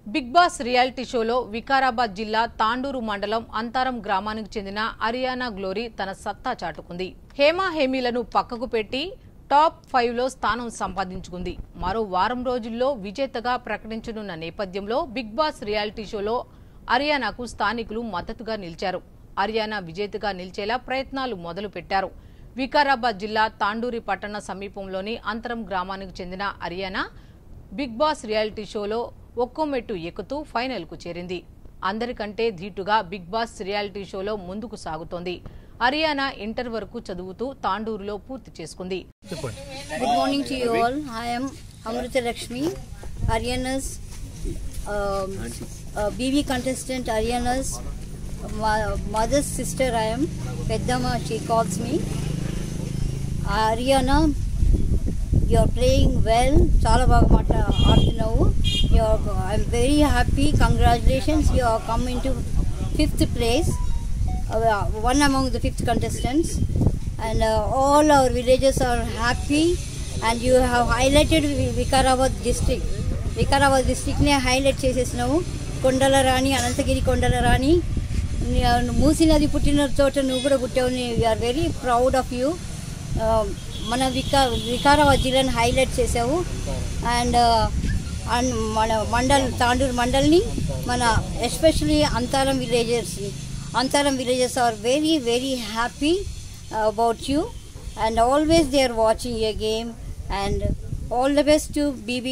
Big boss reality షోలో వికారాబాద్ జిల్లా తాండూరు మండలం అంతారం గ్రామానికి చెందిన అరియానా గ్లోరీ తన సత్తా చాటుకుంది హేమా హేమీలను పక్కకు పెట్టి టాప్ ఫైవ్ లో స్థానం సంపాదించుకుంది మరో వారం రోజుల్లో విజేతగా ప్రకటించనున్న నేపథ్యంలో బిగ్ బాస్ రియాలిటీ షోలో అరియానాకు స్థానికులు మద్దతుగా నిలిచారు అరియానా విజేతగా నిలిచేలా ప్రయత్నాలు మొదలు పెట్టారు వికారాబాద్ జిల్లా తాండూరి పట్టణ సమీపంలోని అంతరం గ్రామానికి చెందిన అరియానా బిగ్ బాస్ రియాలిటీ షోలో ఒక్కో మెట్టు ఎక్కుతూ ఫైనల్కు చేరింది అందరికంటే ధీటుగా బిగ్ బాస్ రియాలిటీ షోలో ముందుకు సాగుతోంది అరియానా ఇంటర్ వరకు చదువుతూ తాండూరులో పూర్తి చేసుకుంది Good morning to you all. I am Amrita Lakshmi, Ariana's um, uh, BB contestant. Ariana's mo- mother's sister. I am Peddama. She calls me. Ariana, you are playing well. చాలా బాగా మాట ఆడుతున్నావు I'm very happy congratulations you are come in to fifth place one among the fifth contestants and uh, all our villagers are happy and you have highlighted Vi- Vikarabad district Vikarabad డిస్టిక్నే highlight చేసేసినావు కొండల రాణి అనంతగిరి కొండల రాణి నీ- మూసీ నది పుట్టిన చోట నువ్వు కూడా పుట్టావు we're very proud of you మన వికా వికారాబాద్ జిల్లాని హైలైట్ చేసావు అండ్ అండ్ మన మండల్ తాండూరు మండల్ని మన ఎస్పెషలీ అంతారం విలేజర్స్ని Antaram villages are very very happy about you and always they are watching a game and all the best to BB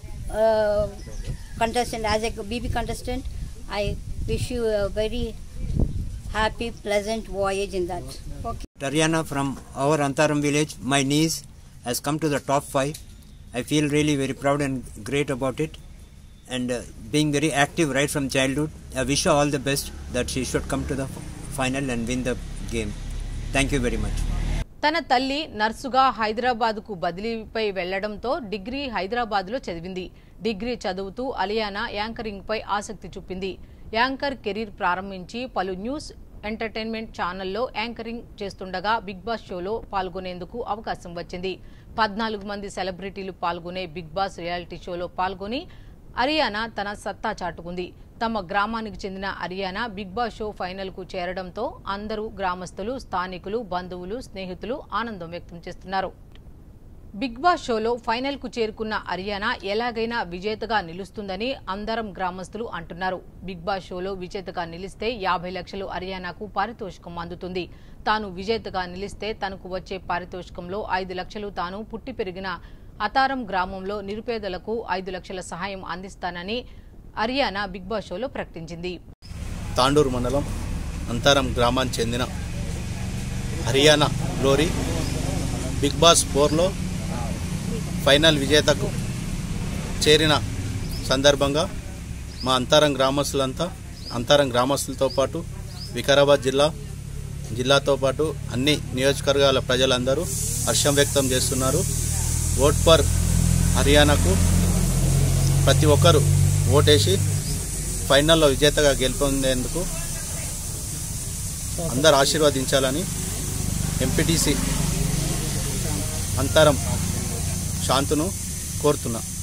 contestant as a BB contestant I wish you a very happy pleasant voyage in that okay Tariana from our Antaram village, my niece, has come to the top five. I feel really very proud and great about it. And uh, being very active right from childhood, I wish her all the best that she should come to the f- final and win the game. Thank you very much. తన తల్లి నర్సుగా హైదరాబాద్కు బదిలీపై వెళ్లడంతో degree హైదరాబాద్లో చదివింది degree చదువుతూ అలియానా యాంకరింగ్పై ఆసక్తి చూపింది anchor career ప్రారంభించి పలు న్యూస్ ఎంటర్టైన్మెంట్ ఛానల్లో యాంకరింగ్ చేస్తుండగా బిగ్ బాస్ షోలో పాల్గొనేందుకు అవకాశం వచ్చింది పద్నాలుగు మంది సెలబ్రిటీలు పాల్గొనే బిగ్ బాస్ రియాలిటీ షోలో పాల్గొని అరియానా తన సత్తా చాటుకుంది తమ గ్రామానికి చెందిన అరియానా బిగ్ బాస్ షో ఫైనల్కు చేరడంతో అందరూ గ్రామస్తులు స్థానికులు బంధువులు స్నేహితులు ఆనందం వ్యక్తం చేస్తున్నారు బిగ్ బాస్ షోలో ఫైనల్కు చేరుకున్న అరియానా ఎలాగైనా విజేతగా నిలుస్తుందని అందరం గ్రామస్తులు అంటున్నారు బిగ్ బాస్ షోలో విజేతగా నిలిస్తే యాభై లక్షలు అరియానాకు పారితోషికం అందుతుంది తాను విజేతగా నిలిస్తే తనకు వచ్చే పారితోషికంలో ఐదు లక్షలు తాను పుట్టి పెరిగిన అతారం గ్రామంలో నిరుపేదలకు ఐదు లక్షల సహాయం అందిస్తానని అరియానా బిగ్ బాస్ షోలో ప్రకటించింది తాండూరు మండలం అంతారం గ్రామానికి చెందిన హర్యానా గ్లోరీ బిగ్ బాస్ ఫోర్లో ఫైనల్ విజేతకు చేరిన సందర్భంగా మా అంతారం గ్రామస్తులంతా అంతారం గ్రామస్తులతో పాటు వికారాబాద్ జిల్లా జిల్లాతో పాటు అన్ని నియోజకవర్గాల ప్రజలందరూ హర్షం వ్యక్తం చేస్తున్నారు ఓట్ ఫర్ హర్యానాకు ప్రతి ఒక్కరూ ఓటేసి ఫైనల్లో విజేతగా గెలుపొందేందుకు అందరు ఆశీర్వదించాలని ఎంపీటీసీ అంతరం శాంతును కోరుతున్నా